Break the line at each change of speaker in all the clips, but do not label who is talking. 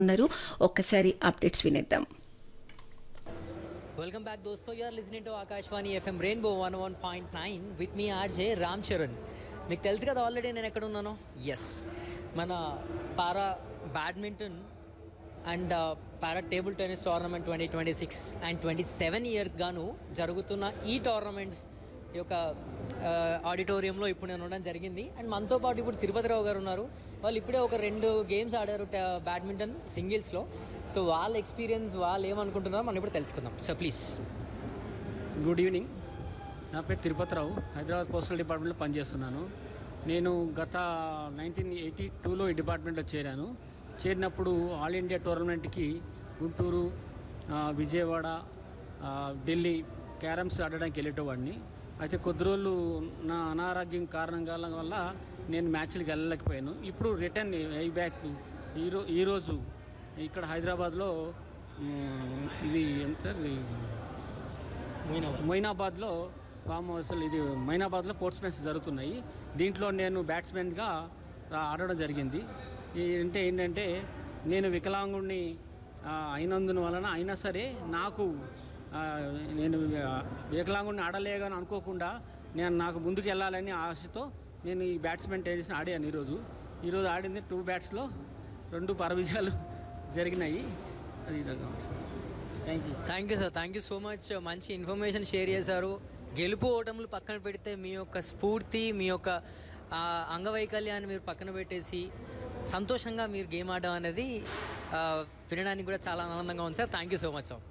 ఉన్నారు ఒక్కసారి అప్డేట్స్ వినేద్దాం
వెల్కమ్ బ్యాక్ దోస్తో you're listening to Akashvani FM rainbow one one point nine with మీ ఆర్జే రామ్ చరణ్ మీకు తెలుసు కదా ఆల్రెడీ నేను ఎక్కడ ఉన్నానో ఎస్ మన para badminton and para table tennis tournament twenty twenty six and twenty seven year గాను జరుగుతున్న ఈ టోర్నమెంట్స్ ఈ యొక్క ఆడిటోరియంలో ఇప్పుడు నేను ఉండడం జరిగింది అండ్ మనతో పాటు ఇప్పుడు తిరుపతిరావు గారు ఉన్నారు వాళ్ళు ఇప్పుడే ఒక రెండు గేమ్స్ ఆడారు బ్యాడ్మింటన్ సింగిల్స్లో సో వాళ్ళ ఎక్స్పీరియన్స్ వాళ్ళు ఏమనుకుంటున్నారో మనం ఇప్పుడు తెలుసుకుందాం సో ప్లీజ్
గుడ్ ఈవినింగ్ నా పేరు తిరుపతిరావు హైదరాబాద్ పోస్టల్ డిపార్ట్మెంట్లో పనిచేస్తున్నాను నేను గత నైన్టీన్ ఎయిటీ టూలో ఈ డిపార్ట్మెంట్లో చేరాను చేరినప్పుడు ఆల్ ఇండియా టోర్నమెంట్కి గుంటూరు ఆ, విజయవాడ ఆ, ఢిల్లీ క్యారమ్స్ ఆడడానికి వెళ్ళేటవాడిని అయితే కొద్ది రోజులు నా అనారోగ్యం కారణంగా వల్ల నేను మ్యాచ్లకు వెళ్ళలేకపోయాను ఇప్పుడు రిటర్న్ ఐ బ్యాక్ ఈరో ఈరోజు ఇక్కడ హైదరాబాద్లో మ్, ఇది ఎంత ఇది మొయినాబాద్లో ఫామ్ అసలు ఇది మొయినాబాద్లో స్పోర్ట్స్ మ్యాచ్ జరుగుతున్నాయి దీంట్లో నేను బ్యాట్స్మెన్గా ఆడడం జరిగింది ఈ అంటే ఏంటంటే నేను వికలాంగుడిని ఆ, అయినందున వలన అయినా సరే నాకు ఆ, నేను ఆ, వికలాంగుడిని ఆడలేదని అనుకోకుండా నేను నాకు ముందుకు వెళ్ళాలని ఆశతో నేను ఈ బ్యాట్స్మెన్ టెన్నిస్ ఆడాను ఈరోజు ఈరోజు ఆడింది టూ బ్యాట్స్లో రెండు పరవిజయాలు జరిగినాయి అది thank you
thank you sir thank you so much మంచి ఇన్ఫర్మేషన్ షేర్ చేశారు గెలుపు ఓటములు పక్కన పెడితే మీ యొక్క స్ఫూర్తి మీ యొక్క ఆ, అంగవైకల్యాన్ని మీరు పక్కన పెట్టేసి సంతోషంగా మీరు గేమ్ ఆడడం అనేది ఆ, వినడానికి కూడా చాలా ఆనందంగా ఉంది sir thank you so much sir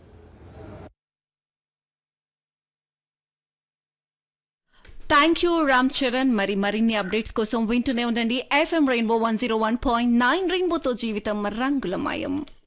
thank you Ram Charan మరి మరిన్ని అప్డేట్స్ కోసం వింటూనే ఉండండి FM rainbow one zero one point nine రెయిన్బోతో జీవితం రంగులమయం